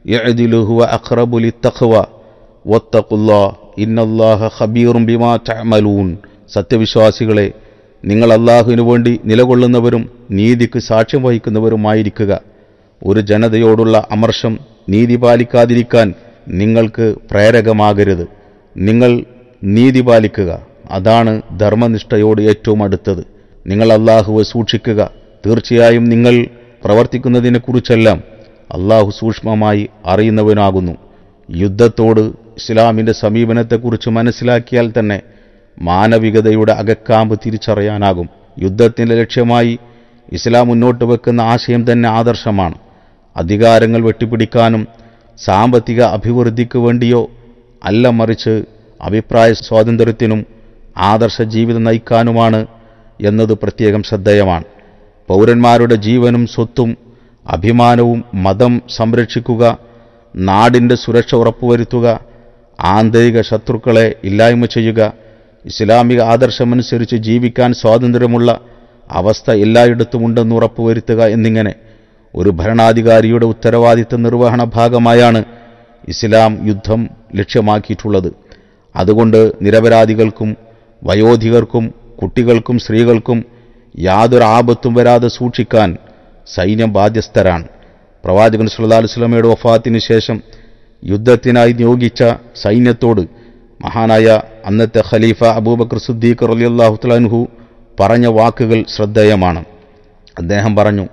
യഅദിലു ഹുവ അഖ്റബു ലിത്തഖ്വ വത്തഖുല്ലാ ഇന്നല്ലാഹ ഖബീറും ബിമാ തഅമലൂൻ സത്യവിശ്വാസികളെ നിങ്ങൾ അള്ളാഹുവിനു വേണ്ടി നിലകൊള്ളുന്നവരും നീതിക്ക് സാക്ഷ്യം വഹിക്കുന്നവരുമായിരിക്കുക ഒരു ജനതയോടുള്ള അമർഷം നീതി പാലിക്കാതിരിക്കാൻ നിങ്ങൾക്ക് പ്രേരകമാകരുത് നിങ്ങൾ നീതി പാലിക്കുക അതാണ് ധർമ്മനിഷ്ഠയോട് ഏറ്റവും അടുത്തത് നിങ്ങൾ അള്ളാഹുവെ സൂക്ഷിക്കുക തീർച്ചയായും നിങ്ങൾ പ്രവർത്തിക്കുന്നതിനെക്കുറിച്ചെല്ലാം അള്ളാഹു സൂക്ഷ്മമായി അറിയുന്നവനാകുന്നു യുദ്ധത്തോട് ഇസ്ലാമിൻ്റെ സമീപനത്തെക്കുറിച്ച് മനസ്സിലാക്കിയാൽ തന്നെ മാനവികതയുടെ അകക്കാമ്പ് തിരിച്ചറിയാനാകും യുദ്ധത്തിൻ്റെ ലക്ഷ്യമായി ഇസ്ലാം മുന്നോട്ട് വെക്കുന്ന ആശയം തന്നെ ആദർശമാണ് അധികാരങ്ങൾ വെട്ടിപ്പിടിക്കാനും സാമ്പത്തിക അഭിവൃദ്ധിക്ക് വേണ്ടിയോ അല്ല മറിച്ച് അഭിപ്രായ സ്വാതന്ത്ര്യത്തിനും ആദർശ ജീവിതം നയിക്കാനുമാണ് എന്നത് പ്രത്യേകം ശ്രദ്ധേയമാണ് പൗരന്മാരുടെ ജീവനും സ്വത്തും അഭിമാനവും മതം സംരക്ഷിക്കുക നാടിൻ്റെ സുരക്ഷ ഉറപ്പുവരുത്തുക ആന്തരിക ശത്രുക്കളെ ഇല്ലായ്മ ചെയ്യുക ഇസ്ലാമിക ആദർശമനുസരിച്ച് ജീവിക്കാൻ സ്വാതന്ത്ര്യമുള്ള അവസ്ഥ എല്ലായിടത്തും ഉണ്ടെന്ന് ഉറപ്പുവരുത്തുക എന്നിങ്ങനെ ഒരു ഭരണാധികാരിയുടെ ഉത്തരവാദിത്ത നിർവഹണ ഭാഗമായാണ് ഇസ്ലാം യുദ്ധം ലക്ഷ്യമാക്കിയിട്ടുള്ളത് അതുകൊണ്ട് നിരപരാധികൾക്കും വയോധികർക്കും കുട്ടികൾക്കും സ്ത്രീകൾക്കും യാതൊരു ആപത്തും വരാതെ സൂക്ഷിക്കാൻ സൈന്യം ബാധ്യസ്ഥരാണ് പ്രവാചകൻ സല്ലല്ലാഹു അലൈഹി വസല്ലമയുടെ വഫാത്തിന് ശേഷം യുദ്ധത്തിനായി നിയോഗിച്ച സൈന്യത്തോട് മഹാനായ അന്നത്തെ ഖലീഫ അബൂബക്കർ സുദ്ദീഖ് റളിയല്ലാഹു തആലാഹു പറഞ്ഞ വാക്കുകൾ ശ്രദ്ധേയമാണ് അദ്ദേഹം പറഞ്ഞു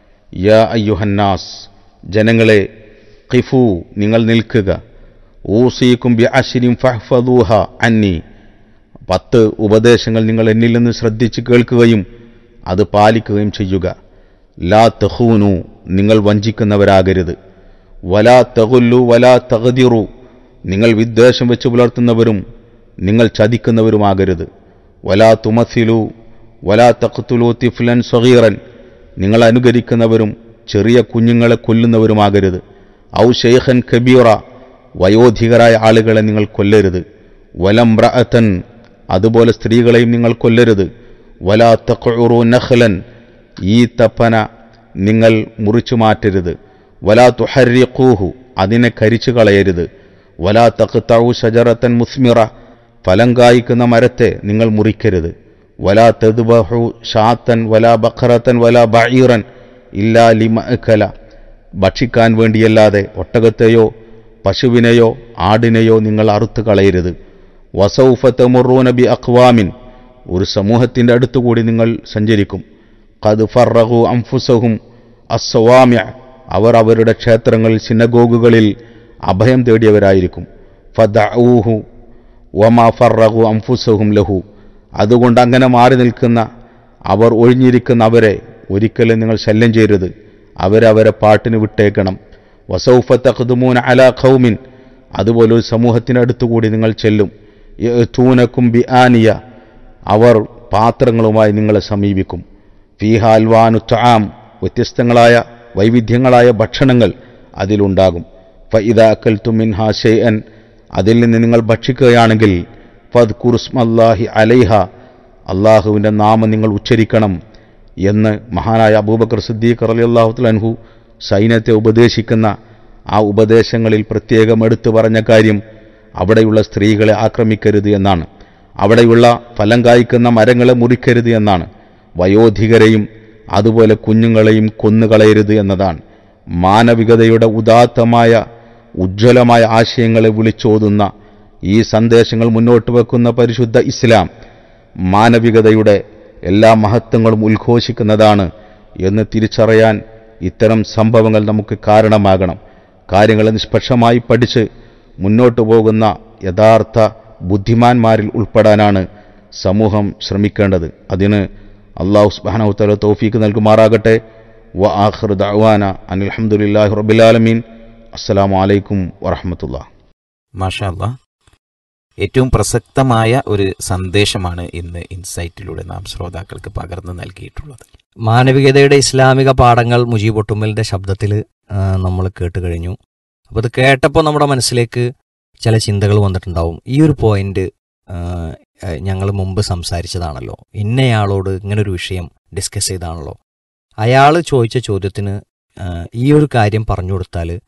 യാ അയ്യുഹന്നാസ് ജനങ്ങളെ ഖിഫു നിങ്ങൾ നിൽക്കുക ഊസീക്കും ബി അഷിരിം ഫഹ്ഫദൂഹ അന്നി പത്ത് ഉപദേശങ്ങൾ നിങ്ങൾ എന്നിൽ നിന്ന് ശ്രദ്ധിച്ച് കേൾക്കുകയും അത് പാലിക്കുകയും ചെയ്യുക ലാ തഹൂനു നിങ്ങൾ വഞ്ചിക്കുന്നവരാകരുത് വലാ തകുല്ലു വലാ തകതിറു നിങ്ങൾ വിദ്വേഷം വെച്ച് പുലർത്തുന്നവരും നിങ്ങൾ ചതിക്കുന്നവരുമാകരുത് വലാ തുമസിലു വലാ തഖ്തുലു തിഫ്ലൻ സഗീറൻ നിങ്ങൾ അനുകരിക്കുന്നവരും ചെറിയ കുഞ്ഞുങ്ങളെ കൊല്ലുന്നവരുമാകരുത് ഔ ഷെയ്ഖൻ കബീറ വയോധികരായ ആളുകളെ നിങ്ങൾ കൊല്ലരുത് വലംറഅത്തൻ അതുപോലെ സ്ത്രീകളെയും നിങ്ങൾ കൊല്ലരുത് വലാ തഖുറു നഖ്ലൻ ഈ തപ്പന നിങ്ങൾ മുറിച്ചു മാറ്റരുത് വലാ തുഹരിഖൂഹു അതിനെ കരിച്ചു കളയരുത് വലാ തഖ്തഉ ഷജറത്തൻ മുസ്മിറ ഫലം കായ്ക്കുന്ന മരത്തെ നിങ്ങൾ മുറിക്കരുത് വലാ തദ്ബഹു ഷാത്തൻ വലാ ബഖറത്തൻ വലാ ബഈറൻ ഇല്ലാ ലിമഅക്കല ഭക്ഷിക്കാൻ വേണ്ടിയല്ലാതെ ഒട്ടകത്തെയോ പശുവിനെയോ ആടിനെയോ നിങ്ങൾ അറുത്തു കളയരുത് വസൗഫത്തമുറൂന ബി അഖ്വാമിൻ ഒരു സമൂഹത്തിൻ്റെ അടുത്തുകൂടി നിങ്ങൾ സഞ്ചരിക്കും ഖദ് ഫറഹു അംഫുസഹും അസ്സവാമ്യ അവർ അവരുടെ ക്ഷേത്രങ്ങളിൽ സിനഗോഗുകളിൽ അഭയം തേടിയവരായിരിക്കും ഫദഊഹു വമാ ഫറഹു അംഫുസഹും ലഹു അതുകൊണ്ട് അങ്ങനെ മാറി നിൽക്കുന്ന അവർ ഒഴിഞ്ഞിരിക്കുന്ന അവരെ ഒരിക്കലും നിങ്ങൾ ശല്യം ചെയ്യരുത് അവരെ അവരെ പാട്ടിന് വിട്ടേക്കണം വസൗഫ തഖ്ദുമൂന അലാ ഖൗമിൻ അതുപോലെ ഒരു സമൂഹത്തിനടുത്തുകൂടി നിങ്ങൾ ചെല്ലും തൂനക്കും ബി ആനിയ അവർ പാത്രങ്ങളുമായി നിങ്ങളെ സമീപിക്കും ഫീഹ അൽവാനു ത്വാം വ്യത്യസ്തങ്ങളായ വൈവിധ്യങ്ങളായ ഭക്ഷണങ്ങൾ അതിലുണ്ടാകും ഫഇദ അക്കൽത്തു മിൻഹ ഷെയ്അൻ അതിൽ നിന്ന് നിങ്ങൾ ഭക്ഷിക്കുകയാണെങ്കിൽ ഫദ് കുറുസ്മല്ലാഹി അലൈഹ അള്ളാഹുവിൻ്റെ നാമം നിങ്ങൾ ഉച്ചരിക്കണം എന്ന് മഹാനായ അബൂബക്കർ സിദ്ദീഖ് റളിയല്ലാഹു അൻഹു സൈന്യത്തെ ഉപദേശിക്കുന്ന ആ ഉപദേശങ്ങളിൽ പ്രത്യേകം എടുത്തു പറഞ്ഞ കാര്യം അവിടെയുള്ള സ്ത്രീകളെ ആക്രമിക്കരുത് എന്നാണ് അവിടെയുള്ള ഫലം കായ്ക്കുന്ന മരങ്ങളെ മുറിക്കരുത് എന്നാണ് വയോധികരെയും അതുപോലെ കുഞ്ഞുങ്ങളെയും കൊന്നുകളയരുത് എന്നതാണ് മാനവികതയുടെ ഉദാത്തമായ ഉജ്ജ്വലമായ ആശയങ്ങളെ വിളിച്ചോതുന്ന ഈ സന്ദേശങ്ങൾ മുന്നോട്ട് വെക്കുന്ന പരിശുദ്ധ ഇസ്ലാം മാനവികതയുടെ എല്ലാ മഹത്വങ്ങളും ഉദ്ഘോഷിക്കുന്നതാണ് എന്ന് തിരിച്ചറിയാൻ ഇത്തരം സംഭവങ്ങൾ നമുക്ക് കാരണമാകണം കാര്യങ്ങളെ നിഷ്പക്ഷമായി പഠിച്ച് മുന്നോട്ടു പോകുന്ന യഥാർത്ഥ ബുദ്ധിമാന്മാരിൽ ഉൾപ്പെടാനാണ് സമൂഹം ശ്രമിക്കേണ്ടത് അതിന് അള്ളാഹു സുബാനഹുത്തല തൗഫീക്ക് നൽകുമാറാകട്ടെ വ ആഖിർ ദഅവാന അനിൽ അൽഹംദുലില്ലാഹി റബ്ബിൽ ആലമീൻ അസ്സലാമു അലൈക്കും വറഹ്മത്തുള്ള മാഷാ അല്ലാ ഏറ്റവും പ്രസക്തമായ ഒരു സന്ദേശമാണ് ഇന്ന് ഇൻസൈറ്റിലൂടെ നാം ശ്രോതാക്കൾക്ക് പകർന്നു നൽകിയിട്ടുള്ളത് മാനവികതയുടെ ഇസ്ലാമിക പാഠങ്ങൾ മുജീബ് ഒട്ടുമ്മലിന്റെ ശബ്ദത്തിൽ നമ്മൾ കേട്ട് കഴിഞ്ഞു അപ്പോൾ ഇത് കേട്ടപ്പോൾ നമ്മുടെ മനസ്സിലേക്ക് ചില ചിന്തകൾ വന്നിട്ടുണ്ടാവും ഈ ഒരു പോയിന്റ് ഞങ്ങൾ മുമ്പ് സംസാരിച്ചതാണല്ലോ ഇന്നയാളോട് ഇങ്ങനൊരു വിഷയം ഡിസ്കസ് ചെയ്താണല്ലോ അയാൾ ചോദിച്ച ചോദ്യത്തിന് ആ, ഈ ഒരു കാര്യം പറഞ്ഞു കൊടുത്താൽ